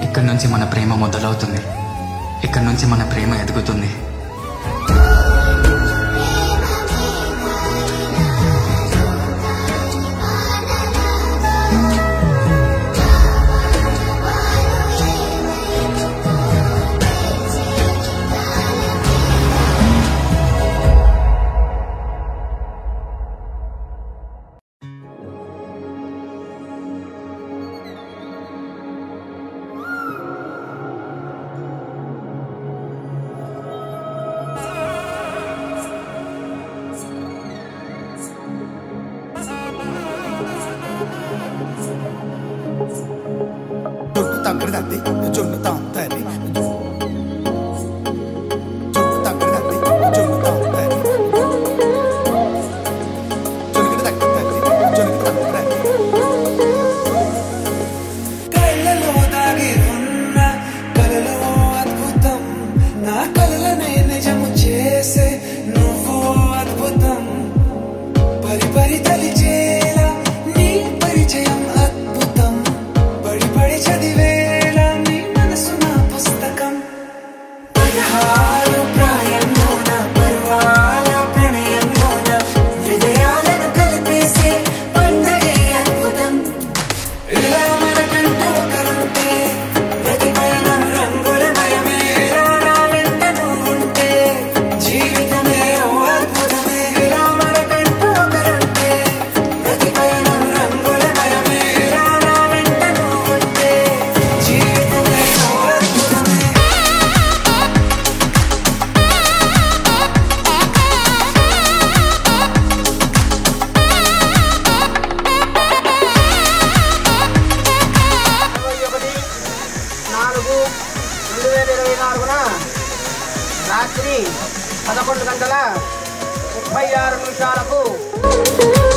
ఇక్కడి నుంచి మన ప్రేమ మొదలవుతుంది ఇక్కడి నుంచి మన ప్రేమ ఎదుగుతుంది జొన్ను తగ్గడదండి జొన్ను తాంతని జొన్ను తగ్గడదండి జొన్ను తాంతని జొన్నుకి తగ్గదండి జొన్నుకి తగ్గదండి కళ్ళలో దాగి ఉన్న కలలో అద్భుతం నా కలలనే నిజము చేసే నువ్వు అద్భుతం పరి పరి తలిచేలా నీ పరిచయం అద్భుతం పడి పడి చదివేలా నీ మనసు నా పుస్తకం పదహారు ప్రాయంలోన పర్వాల ప్రణయంలోన హృదయాలను కలిపేసే పండగే అద్భుతం ఇలా మనకంటూ ఒకరుంటే ప్రతిపైన రంగుల మయమే నా వెంట నువ్వుంటే జీవితమే ఓ అద్భుతమే ఇలా మనకంటూ ఒకరుంటే ప్రతిపైన రంగుల మయమే నా వెంట నువ్వుంటే జీవితమే ఓ అద్భుతమే ఇరవై ఒకటి నాలుగు రెండు వేల ఇరవై నాలుగున రాత్రి పదకొండు గంటల ముప్పై ఆరు నిమిషాలకు